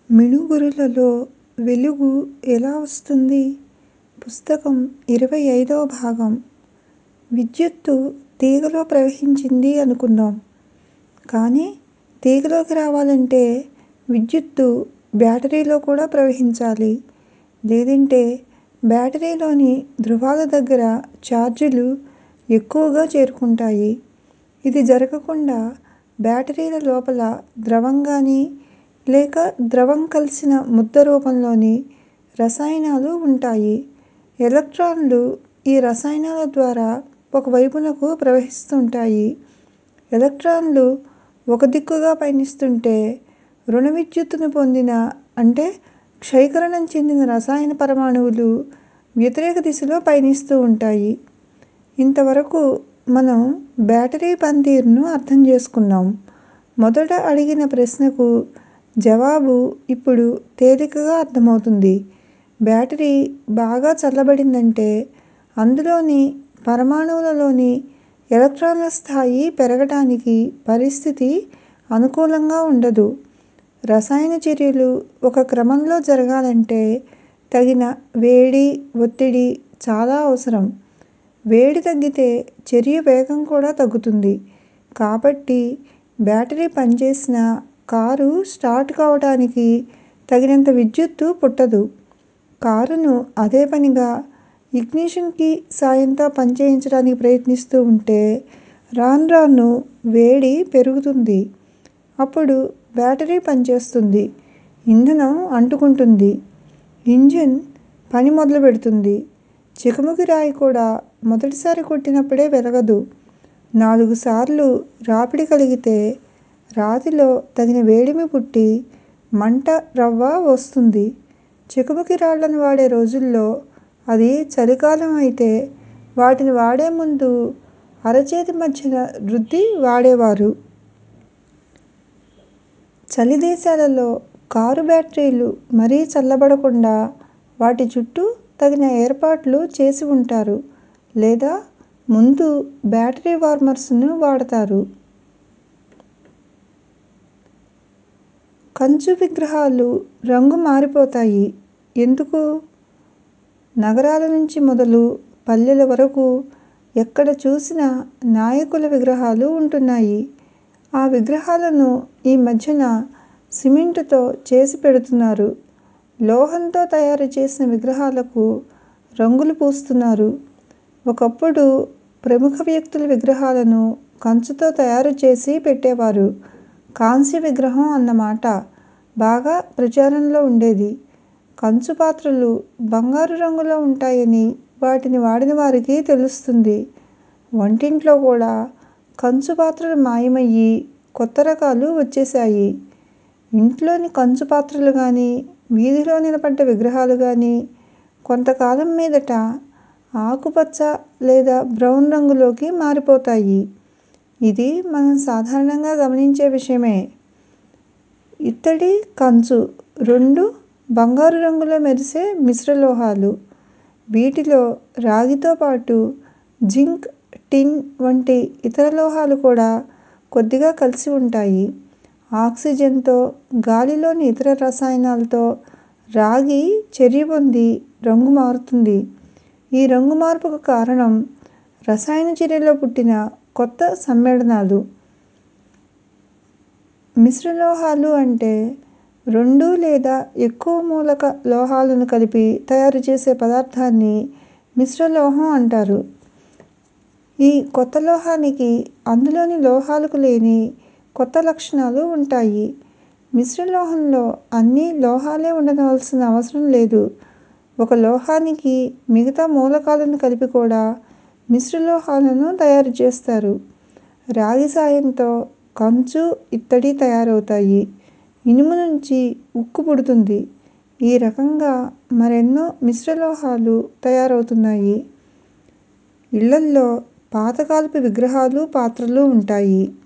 మిణుగురులలో వెలుగు ఎలా వస్తుంది? పుస్తకం ఇరవై ఐదవ భాగం విద్యుత్తు తీగలో ప్రవహించింది అనుకుందాం. కానీ తీగలోకి రావాలంటే విద్యుత్తు బ్యాటరీలో కూడా ప్రవహించాలి. లేదంటే బ్యాటరీలోని ధ్రువాల దగ్గర చార్జీలు ఎక్కువగా చేరుకుంటాయి. ఇది జరగకుండా బ్యాటరీల లోపల ద్రవం గానీ, లేక ద్రవం కలిసిన ముద్ద రూపంలోని రసాయనాలు ఉంటాయి. ఎలక్ట్రాన్లు ఈ రసాయనాల ద్వారా ఒక వైపునకు ప్రవహిస్తుంటాయి. ఎలక్ట్రాన్లు ఒక దిక్కుగా పయనిస్తుంటే రుణ విద్యుత్తును పొందిన అంటే క్షయీకరణం చెందిన రసాయన పరమాణువులు వ్యతిరేక దిశలో పయనిస్తూ ఉంటాయి. ఇంతవరకు మనం బ్యాటరీ పనితీరును అర్థం చేసుకున్నాం. మొదట అడిగిన ప్రశ్నకు జవాబు ఇప్పుడు తేలికగా అర్థమవుతుంది. బ్యాటరీ బాగా చల్లబడిందంటే అందులోని పరమాణువులలోని ఎలక్ట్రాన్ల స్థాయి పెరగటానికి పరిస్థితి అనుకూలంగా ఉండదు. రసాయన చర్యలు ఒక క్రమంలో జరగాలంటే తగిన వేడి, ఒత్తిడి చాలా అవసరం. వేడి తగ్గితే చర్య వేగం కూడా తగ్గుతుంది. కాబట్టి బ్యాటరీ పనిచేసినా కారు స్టార్ట్ కావటానికి తగినంత విద్యుత్తు పుట్టదు. కారును అదేపనిగా ఇగ్నిషన్ కీ సాయంతో పనిచేయించటానికి ప్రయత్నిస్తూ ఉంటే రాను రాను వేడి పెరుగుతుంది. అప్పుడు బ్యాటరీ పనిచేస్తుంది. ఇంధనం అంటుకుంటుంది. ఇంజిన్ పని మొదలుపెడుతుంది. చెకుముకి రాయి కూడా మొదటిసారి కొట్టినప్పుడే వెలగదు. నాలుగు సార్లు రాపిడి కలిగితే రాతిలో తగిన వేడిమి పుట్టి మంట రవ్వ వస్తుంది. చెకుముకి రాళ్ళను వాడే రోజుల్లో అది చలికాలం అయితే వాటిని వాడే ముందు అరచేతి మధ్యన రుద్ది వాడేవారు. చలి దేశాలలో కారు బ్యాటరీలు మరీ చల్లబడకుండా వాటి చుట్టూ తగిన ఏర్పాట్లు చేసి ఉంటారు. లేదా ముందు బ్యాటరీ వార్మర్స్ ను వాడతారు. కంచు విగ్రహాలు రంగు మారిపోతాయి. ఎందుకు? నగరాల నుంచి మొదలు పల్లెల వరకు ఎక్కడ చూసినా నాయకుల విగ్రహాలు ఉంటున్నాయి. ఆ విగ్రహాలను ఈ మధ్యన సిమెంటుతో చేసి పెడుతున్నారు. లోహంతో తయారు చేసిన విగ్రహాలకు రంగులు పూస్తున్నారు. ఒకప్పుడు ప్రముఖ వ్యక్తుల విగ్రహాలను కంచుతో తయారు చేసి పెట్టేవారు. కాంస్య విగ్రహం అన్నమాట బాగా ప్రచారంలో ఉండేది. కంచు పాత్రలు బంగారు రంగులో ఉంటాయని వాటిని వాడిన వారికి తెలుస్తుంది. వంటింట్లో కూడా కంచు పాత్రలు మాయమయ్యి కొత్త రకాలు వచ్చేశాయి. ఇంట్లోని కంచు పాత్రలు గానీ, వీధిలో నిలబడ్డ విగ్రహాలు గానీ కొంతకాలం మీదట ఆకుపచ్చ లేదా బ్రౌన్ రంగులోకి మారిపోతాయి. ఇది మనం సాధారణంగా గమనించే విషయమే. ఇత్తడి, కంచు రెండూ బంగారు రంగులో మెరిసే మిశ్రలోహాలు. వీటిలో రాగితో పాటు జింక్, టిన్ వంటి ఇతర లోహాలు కూడా కొద్దిగా కలిసి ఉంటాయి. ఆక్సిజన్ తో, గాలిలోని ఇతర రసాయనాలతో రాగి చర్య పొంది రంగు మారుతుంది. ఈ రంగు మార్పుకు కారణం రసాయన చర్యలో పుట్టిన కొత్త సమ్మేళనాలు. మిశ్రలోహాలు అంటే రెండు లేదా ఎక్కువ మూలక లోహాలను కలిపి తయారు చేసే పదార్థాన్ని మిశ్రలోహం అంటారు. ఈ కొత్త లోహానికి అందులోని లోహాలకు లేని కొత్త లక్షణాలు ఉంటాయి. మిశ్రలోహంలో అన్నీ లోహాలే ఉండవలసిన అవసరం లేదు. ఒక లోహానికి మిగతా మూలకాలను కలిపి కూడా మిశ్రలోహాలను తయారు చేస్తారు. రాగి సాయంతో కంచు, ఇత్తడి తయారవుతాయి. ఇనుము నుంచి ఉక్కు పుడుతుంది. ఈ రకంగా మరెన్నో మిశ్రలోహాలు తయారవుతున్నాయి. ఇళ్ళల్లో పాతకాలపు విగ్రహాలు, పాత్రలు ఉంటాయి.